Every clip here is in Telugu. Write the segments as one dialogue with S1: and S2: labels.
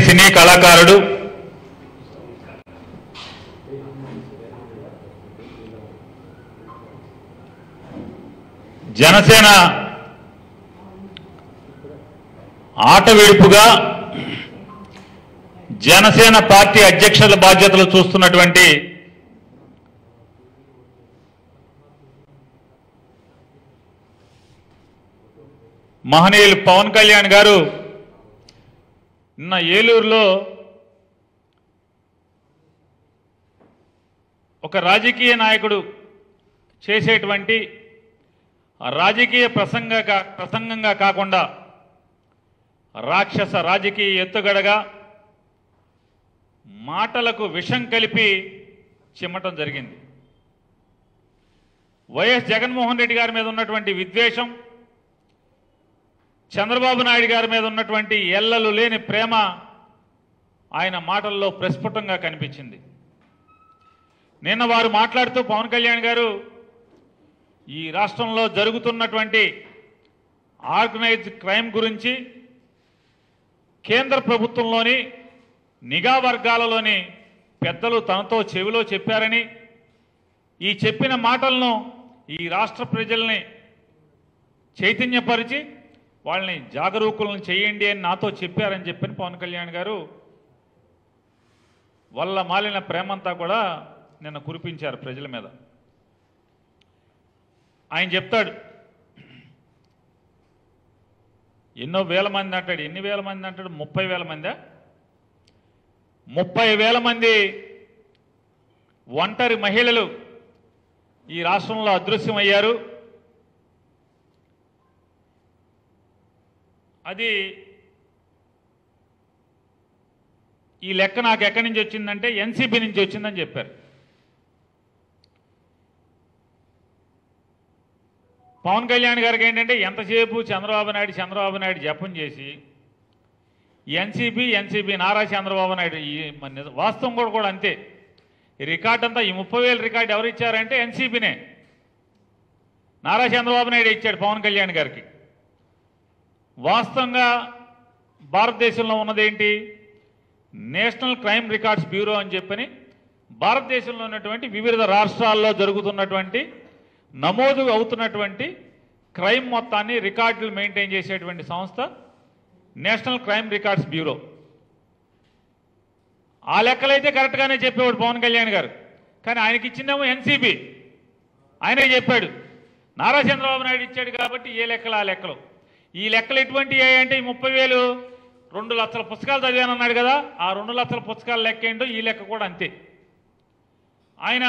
S1: సినీ కళాకారుడు జనసేన ఆట విడుపుగా జనసేన పార్టీ అధ్యక్షుల బాధ్యతలు చూస్తున్నటువంటి మహనీయులు పవన్ కళ్యాణ్ గారు నిన్న ఏలూరులో ఒక రాజకీయ నాయకుడు చేసేటువంటి రాజకీయ ప్రసంగ ప్రసంగంగా కాకుండా రాక్షస రాజకీయ ఎత్తుగడగా మాటలకు విషం కలిపి చిమ్మటం జరిగింది వైఎస్ జగన్మోహన్ రెడ్డి గారి మీద ఉన్నటువంటి విద్వేషం చంద్రబాబు నాయుడు గారి మీద ఉన్నటువంటి ఎల్లలు లేని ప్రేమ ఆయన మాటల్లో ప్రస్ఫుటంగా కనిపించింది నిన్న వారు మాట్లాడుతూ పవన్ కళ్యాణ్ గారు ఈ రాష్ట్రంలో జరుగుతున్నటువంటి ఆర్గనైజ్డ్ క్రైమ్ గురించి కేంద్ర ప్రభుత్వంలోని నిఘా వర్గాలలోని పెద్దలు తనతో చెవిలో చెప్పారని ఈ చెప్పిన మాటలను ఈ రాష్ట్ర ప్రజల్ని చైతన్యపరిచి వాళ్ళని జాగరూకులను చేయండి అని నాతో చెప్పారని చెప్పని పవన్ కళ్యాణ్ గారు వల్ల మాలిన ప్రేమంతా కూడా నిన్న కురిపించారు ప్రజల మీద ఆయన చెప్తాడు ఎన్నో వేల మంది అంటాడు ఎన్ని వేల మంది అంటాడు ముప్పై వేల మందా ముప్పై వేల మంది ఒంటరి మహిళలు ఈ రాష్ట్రంలో అదృశ్యమయ్యారు అది ఈ లెక్క నాకు ఎక్కడి నుంచి వచ్చిందంటే ఎన్సీపీ నుంచి వచ్చిందని చెప్పారు పవన్ కళ్యాణ్ గారికి ఏంటంటే ఎంతసేపు చంద్రబాబు నాయుడు చంద్రబాబు నాయుడు జపం చేసి ఎన్సీపీ ఎన్సీపీ నారా చంద్రబాబు నాయుడు ఈ మన నిజ- వాస్తవం కూడా కూడా అంతే ఈ రికార్డ్ అంతా ఈ ముప్పై వేల రికార్డు ఎవరు ఇచ్చారంటే ఎన్సీపీనే నారా చంద్రబాబు నాయుడు ఇచ్చాడు పవన్ కళ్యాణ్ గారికి వాస్తవంగా భారతదేశంలో ఉన్నదేంటి నేషనల్ క్రైమ్ రికార్డ్స్ బ్యూరో అని చెప్పని భారతదేశంలో ఉన్నటువంటి వివిధ రాష్ట్రాల్లో జరుగుతున్నటువంటి నమోదు అవుతున్నటువంటి క్రైమ్ మొత్తాన్ని రికార్డులు మెయింటైన్ చేసేటువంటి సంస్థ నేషనల్ క్రైమ్ రికార్డ్స్ బ్యూరో ఆ లెక్కలైతే కరెక్ట్గానే చెప్పేవాడు పవన్ కళ్యాణ్ గారు కానీ ఆయనకి ఇచ్చిందేమో ఎన్సీబీ ఆయనే చెప్పాడు నారా చంద్రబాబు నాయుడు ఇచ్చాడు కాబట్టి ఏ లెక్కలు ఆ లెక్కలు ఈ లెక్కలు ఎటువంటి అంటే ఈ ముప్పై వేలు రెండు లక్షల పుస్తకాలు చదివానన్నాడు కదా ఆ రెండు లక్షల పుస్తకాల లెక్క ఏంటో ఈ లెక్క కూడా అంతే ఆయన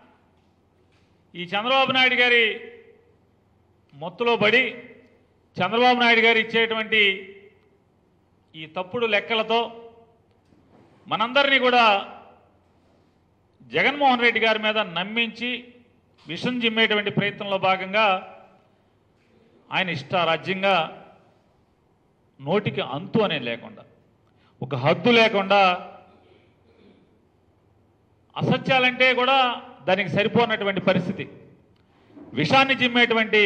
S1: ఈ చంద్రబాబు నాయుడు గారి మొత్తులో పడి చంద్రబాబు నాయుడు గారు ఇచ్చేటువంటి ఈ తప్పుడు లెక్కలతో మనందరినీ కూడా జగన్మోహన్ రెడ్డి గారి మీద నమ్మించి విషం జిమ్మేటువంటి ప్రయత్నంలో భాగంగా ఆయన ఇష్టారాజ్యంగా నోటికి అంతు అనేది లేకుండా ఒక హద్దు లేకుండా అసత్యాలంటే కూడా దానికి సరిపోనటువంటి పరిస్థితి విషాన్ని చిమ్మేటువంటి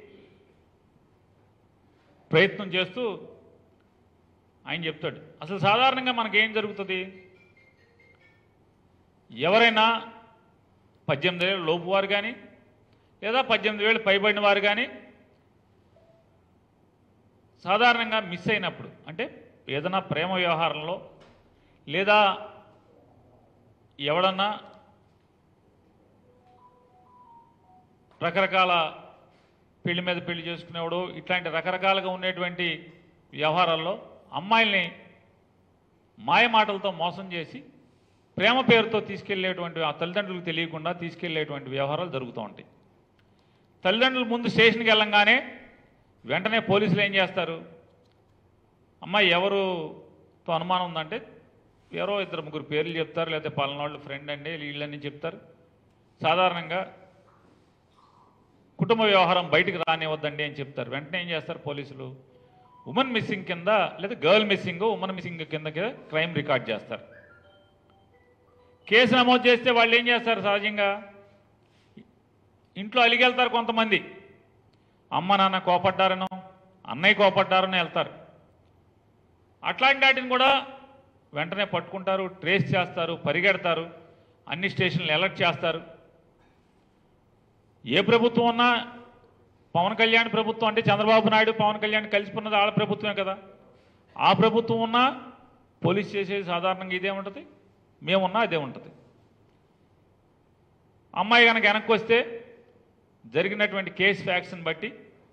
S1: ప్రయత్నం చేస్తూ ఆయన చెప్తాడు అసలు సాధారణంగా మనకేం జరుగుతుంది ఎవరైనా పద్దెనిమిది వేలు లోపు వారు కానీ లేదా పద్దెనిమిది వేలు పైబడిన వారు కానీ సాధారణంగా మిస్ అయినప్పుడు అంటే ఏదైనా ప్రేమ వ్యవహారంలో లేదా ఎవడన్నా రకరకాల పెళ్లి మీద పెళ్లి చేసుకునేవాడు ఇట్లాంటి రకరకాలుగా ఉండేటువంటి వ్యవహారాల్లో అమ్మాయిల్ని మాయ మాటలతో మోసం చేసి ప్రేమ పేరుతో తీసుకెళ్లేటువంటి ఆ తల్లిదండ్రులకు తెలియకుండా తీసుకెళ్లేటువంటి వ్యవహారాలు జరుగుతూ ఉంటాయి తల్లిదండ్రులు ముందు స్టేషన్కి వెళ్ళంగానే వెంటనే పోలీసులు ఏం చేస్తారు అమ్మాయి ఎవరుతో అనుమానం ఉందంటే ఎవరో ఇద్దరు ముగ్గురు పేర్లు చెప్తారు లేకపోతే పలానాళ్ళు ఫ్రెండ్ అండి వీళ్ళని చెప్తారు సాధారణంగా కుటుంబ వ్యవహారం బయటికి రానివ్వద్దండి అని చెప్తారు వెంటనే ఏం చేస్తారు పోలీసులు ఉమెన్ మిస్సింగ్ కింద లేదా గర్ల్ మిస్సింగ్ ఉమెన్ మిస్సింగ్ కింద క్రైమ్ రికార్డ్ చేస్తారు కేసు నమోదు చేస్తే వాళ్ళు ఏం చేస్తారు సహజంగా ఇంట్లో అలిగెళ్తారు కొంతమంది అమ్మ నాన్న కోపడ్డారనో అన్నయ్య కోపడ్డారనో వెళ్తారు అట్లాంటి వాటిని కూడా వెంటనే పట్టుకుంటారు ట్రేస్ చేస్తారు పరిగెడతారు అన్ని స్టేషన్లు అలర్ట్ చేస్తారు ఏ ప్రభుత్వం ఉన్నా పవన్ కళ్యాణ్ ప్రభుత్వం అంటే చంద్రబాబు నాయుడు పవన్ కళ్యాణ్ కలిసిపోన్నది వాళ్ళ ప్రభుత్వమే కదా ఆ ప్రభుత్వం ఉన్నా పోలీస్ చేసేది సాధారణంగా ఇదే ఉంటుంది మేమున్నా అదే ఉంటుంది అమ్మాయి కనుక వెనక్కి వస్తే జరిగినటువంటి కేసు ఫ్యాక్స్ని బట్టి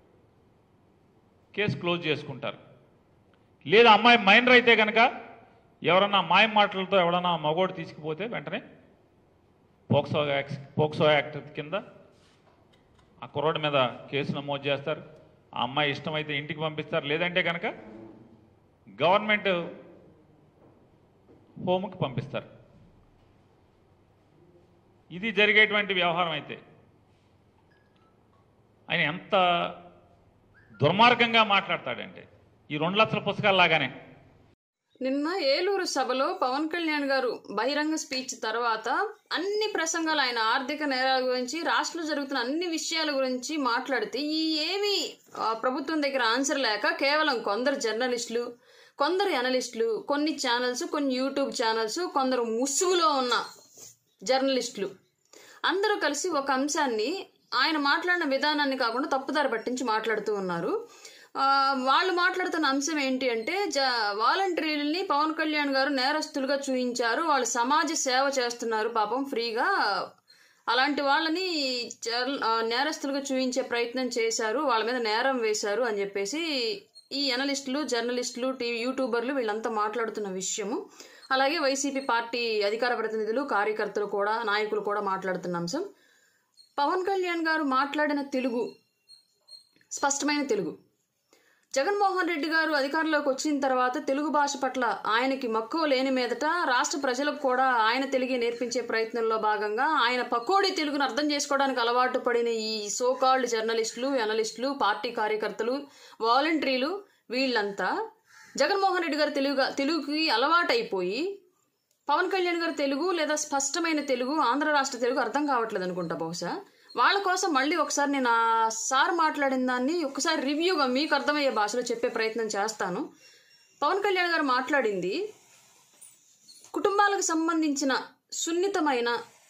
S1: కేసు క్లోజ్ చేసుకుంటారు లేదా అమ్మాయి మైనర్ అయితే కనుక ఎవరన్నా మాయం మాటలతో ఎవడన్నా మగోడు తీసుకుపోతే వెంటనే పోక్సో యాక్ట్ పోక్సో యాక్ట్ కింద ఆ కుర్రోడి మీద కేసు నమోదు చేస్తారు ఆ అమ్మాయి ఇష్టమైతే ఇంటికి పంపిస్తారు లేదంటే కనుక గవర్నమెంట్ హోమ్కి పంపిస్తారు ఇది జరిగేటువంటి వ్యవహారం అయితే ఆయన ఎంత దుర్మార్గంగా మాట్లాడతాడంటే ఈ రెండు లక్షల పుస్తకాలు లాగానే
S2: నిన్న ఏలూరు సభలో పవన్ కళ్యాణ్ గారు బహిరంగ స్పీచ్ తర్వాత అన్ని ప్రసంగాలు ఆయన ఆర్థిక నేరాల గురించి రాష్ట్రంలో జరుగుతున్న అన్ని విషయాల గురించి మాట్లాడితే ఈ ఏవి ఆ, ప్రభుత్వం దగ్గర ఆన్సర్ లేక కేవలం కొందరు జర్నలిస్టులు కొందరు అనలిస్టులు కొన్ని ఛానల్స్ కొన్ని యూట్యూబ్ ఛానల్స్ కొందరు ముసుగులో ఉన్న జర్నలిస్టులు అందరూ కలిసి ఒక అంశాన్ని ఆయన మాట్లాడిన విధానాన్ని కాకుండా తప్పుదారి పట్టించి మాట్లాడుతూ ఉన్నారు ఆ, వాళ్ళు మాట్లాడుతున్న అంశం ఏంటి అంటే జ వాలంటీర్లని పవన్ కళ్యాణ్ గారు నేరస్తులుగా చూయించారు వాళ్ళు సమాజ సేవ చేస్తున్నారు పాపం ఫ్రీగా అలాంటి వాళ్ళని జర్- ఆ, నేరస్తులుగా చూయించే ప్రయత్నం చేశారు వాళ్ళ మీద నేరం వేశారు అని చెప్పేసి ఈ అనలిస్టులు జర్నలిస్టులు టీవీ యూట్యూబర్లు వీళ్ళంతా మాట్లాడుతున్న విషయము అలాగే వైసీపీ పార్టీ అధికార ప్రతినిధులు కార్యకర్తలు కూడా నాయకులు కూడా మాట్లాడుతున్న అంశం పవన్ కళ్యాణ్ గారు మాట్లాడిన తెలుగు స్పష్టమైన తెలుగు జగన్మోహన్ రెడ్డి గారు అధికారంలోకి వచ్చిన తర్వాత తెలుగు భాష పట్ల ఆయనకి మక్కువ లేని మీదట రాష్ట్ర ప్రజలకు కూడా ఆయన తెలుగే నేర్పించే ప్రయత్నంలో భాగంగా ఆయన పకోడీ తెలుగును అర్థం చేసుకోవడానికి అలవాటు పడిన ఈ సోకాల్డ్ జర్నలిస్టులు అనలిస్టులు పార్టీ కార్యకర్తలు వాలంటీర్లు వీళ్ళంతా జగన్మోహన్ రెడ్డి గారు తెలుగు తెలుగుకి అలవాటైపోయి పవన్ కళ్యాణ్ గారు తెలుగు లేదా స్పష్టమైన తెలుగు ఆంధ్ర రాష్ట్ర తెలుగు అర్థం కావట్లేదు అనుకుంటా బహుశా వాళ్ళ కోసం మళ్ళీ ఒకసారి నేను ఆ సార్ మాట్లాడిన దాన్ని ఒకసారి రివ్యూగా మీకు అర్థమయ్యే భాషలో చెప్పే ప్రయత్నం చేస్తాను పవన్ కళ్యాణ్ గారు మాట్లాడింది కుటుంబాలకు సంబంధించిన సున్నితమైన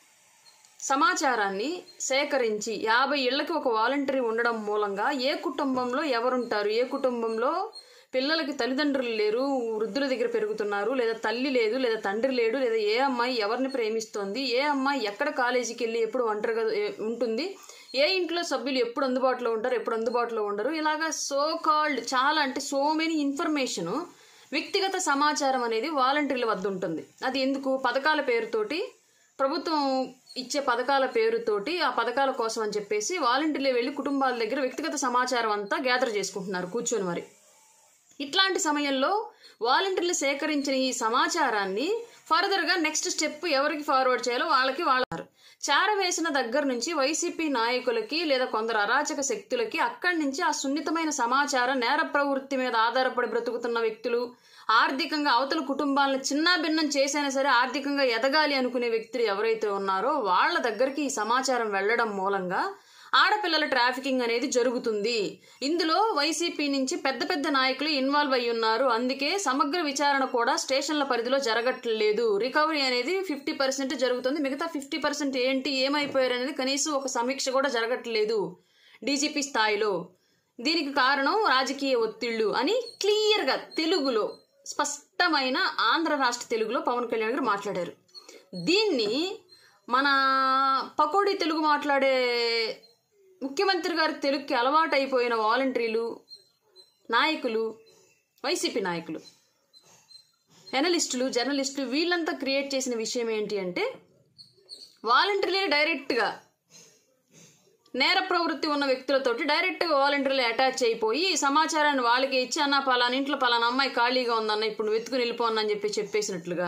S2: సమాచారాన్ని సేకరించి యాభై ఇళ్లకి ఒక వాలంటరీ ఉండడం మూలంగా ఏ కుటుంబంలో ఎవరుంటారు ఏ కుటుంబంలో పిల్లలకి తల్లిదండ్రులు లేరు వృద్ధుల దగ్గర పెరుగుతున్నారు లేదా తల్లి లేదు లేదా తండ్రి లేడు లేదా ఏ అమ్మాయి ఎవరిని ప్రేమిస్తోంది ఏ అమ్మాయి ఎక్కడ కాలేజీకి వెళ్ళి ఎప్పుడు ఒంటరిగా ఏ- ఉంటుంది ఏ ఇంట్లో సభ్యులు ఎప్పుడు అందుబాటులో ఉంటారు ఎప్పుడు అందుబాటులో ఉండరు ఇలాగా సో కాల్డ్ చాలా అంటే సో మెనీ ఇన్ఫర్మేషన్ వ్యక్తిగత సమాచారం అనేది వాలంటీర్ల వద్ద ఉంటుంది అది ఎందుకు పథకాల పేరుతోటి ప్రభుత్వం ఇచ్చే పథకాల పేరుతోటి ఆ పథకాల కోసం అని చెప్పేసి వాలంటీర్లు వెళ్ళి కుటుంబాల దగ్గర వ్యక్తిగత సమాచారం అంతా గ్యాదర్ చేసుకుంటున్నారు కూర్చొని మరి ఇట్లాంటి సమయంలో వాలంటీర్లు సేకరించిన ఈ సమాచారాన్ని ఫర్దర్గా నెక్స్ట్ స్టెప్ ఎవరికి ఫార్వర్డ్ చేయాలో వాళ్ళకి వాళ్ళ చేరవేసిన దగ్గర నుంచి వైసీపీ నాయకులకి లేదా కొందరు అరాచక శక్తులకి అక్కడి నుంచి ఆ సున్నితమైన సమాచారం నేర ప్రవృత్తి మీద ఆధారపడి బ్రతుకుతున్న వ్యక్తులు ఆర్థికంగా అవతల కుటుంబాలను చిన్నాభిన్నం చేసైనా సరే ఆర్థికంగా ఎదగాలి అనుకునే వ్యక్తులు ఎవరైతే ఉన్నారో వాళ్ళ దగ్గరికి ఈ సమాచారం వెళ్ళడం మూలంగా ఆడపిల్లల ట్రాఫికింగ్ అనేది జరుగుతుంది ఇందులో వైసీపీ నుంచి పెద్ద పెద్ద నాయకులు ఇన్వాల్వ్ అయి ఉన్నారు అందుకే సమగ్ర విచారణ కూడా స్టేషన్ల పరిధిలో జరగట్లేదు రికవరీ అనేది ఫిఫ్టీ పర్సెంట్ జరుగుతుంది మిగతా ఫిఫ్టీ పర్సెంట్ ఏంటి ఏమైపోయారు అనేది కనీసం ఒక సమీక్ష కూడా జరగట్లేదు డీజీపీ స్థాయిలో దీనికి కారణం రాజకీయ ఒత్తిళ్లు అని క్లియర్గా తెలుగులో స్పష్టమైన ఆంధ్ర రాష్ట్ర తెలుగులో పవన్ కళ్యాణ్ గారు మాట్లాడారు దీన్ని మన పకోడీ తెలుగు మాట్లాడే ముఖ్యమంత్రి గారి తెలుగుకి అలవాటైపోయిన వాలంటీర్లు నాయకులు వైసీపీ నాయకులు ఎనలిస్టులు జర్నలిస్టులు వీళ్ళంతా క్రియేట్ చేసిన విషయం ఏంటి అంటే వాలంటీర్లే డైరెక్ట్గా నేర ప్రవృత్తి ఉన్న వ్యక్తులతోటి డైరెక్ట్గా వాలంటీర్లు అటాచ్ అయిపోయి సమాచారాన్ని వాళ్ళకి ఇచ్చి అన్న పలానా ఇంట్లో పలానా అమ్మాయి ఖాళీగా ఉందన్న ఇప్పుడు నువ్వు వెతుకుని వెళ్ళిపోన్నా అని చెప్పి చెప్పేసినట్లుగా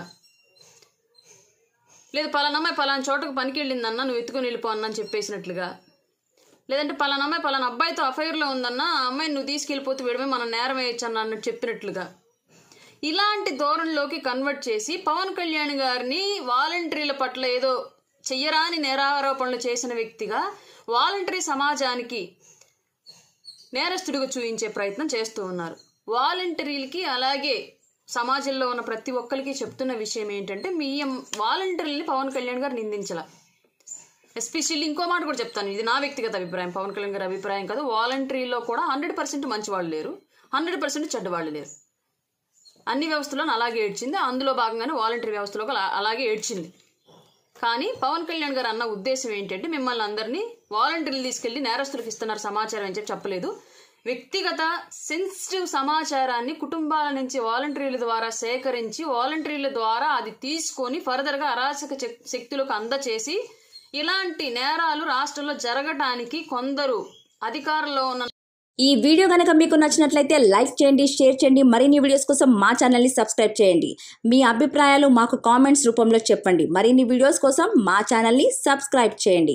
S2: లేదు పలానా అమ్మాయి పలానా చోటకు పనికి వెళ్ళిందన్న నువ్వు ఎత్తుకుని వెళ్ళిపో అన్న అని చెప్పేసినట్లుగా లేదంటే పలానా అమ్మాయి పలానా అబ్బాయితో అఫైర్లో ఉందన్న ఆ అమ్మాయిని నువ్వు తీసుకెళ్ళిపోతే వీడమే మనం నేరం వేయచ్చు అన్న అన్నట్టు చెప్పినట్లుగా ఇలాంటి ధోరణిలోకి కన్వర్ట్ చేసి పవన్ కళ్యాణ్ గారిని వాలంటీర్ల పట్ల ఏదో చెయ్యరాని నేరారోపణలు చేసిన వ్యక్తిగా వాలంటరీ సమాజానికి నేరస్తుడిగా చూయించే ప్రయత్నం చేస్తూ ఉన్నారు వాలంటీర్లకి అలాగే సమాజంలో ఉన్న ప్రతి ఒక్కరికి చెప్తున్న విషయం ఏంటంటే మీ వాలంటీర్ని పవన్ కళ్యాణ్ గారు నిందించాల ఎస్పెషల్లీ ఇంకో మాట కూడా చెప్తాను ఇది నా వ్యక్తిగత అభిప్రాయం పవన్ కళ్యాణ్ గారి అభిప్రాయం కాదు వాలంటరీలో కూడా హండ్రెడ్ పర్సెంట్ మంచి వాళ్ళు లేరు హండ్రెడ్ పర్సెంట్ చెడ్డ వాళ్ళు లేరు అన్ని వ్యవస్థలను అలాగే ఏడ్చింది అందులో భాగంగానే వాలంటరీ వ్యవస్థలో కూడా అలా- అలాగే ఏడ్చింది కానీ పవన్ కళ్యాణ్ గారు అన్న ఉద్దేశం ఏంటంటే మిమ్మల్ని అందరినీ వాలంటీర్లు తీసుకెళ్లి నేరస్తులకు ఇస్తున్నారు సమాచారం అని చెప్పి చెప్పలేదు వ్యక్తిగత సెన్సిటివ్ సమాచారాన్ని కుటుంబాల నుంచి వాలంటీర్ల ద్వారా సేకరించి వాలంటీర్ల ద్వారా అది తీసుకొని ఫర్దర్గా అరాచక శక్- శక్తులకు అందచేసి ఇలాంటి నేరాలు రాష్ట్రంలో జరగటానికి కొందరు అధికారంలో ఉన్న
S3: ఈ వీడియో కనుక మీకు నచ్చినట్లయితే లైక్ చేయండి షేర్ చేయండి మరిన్ని వీడియోస్ కోసం మా ఛానల్ని సబ్స్క్రైబ్ చేయండి మీ అభిప్రాయాలు మాకు కామెంట్స్ రూపంలో చెప్పండి మరిన్ని వీడియోస్ కోసం మా ఛానల్ని సబ్స్క్రైబ్ చేయండి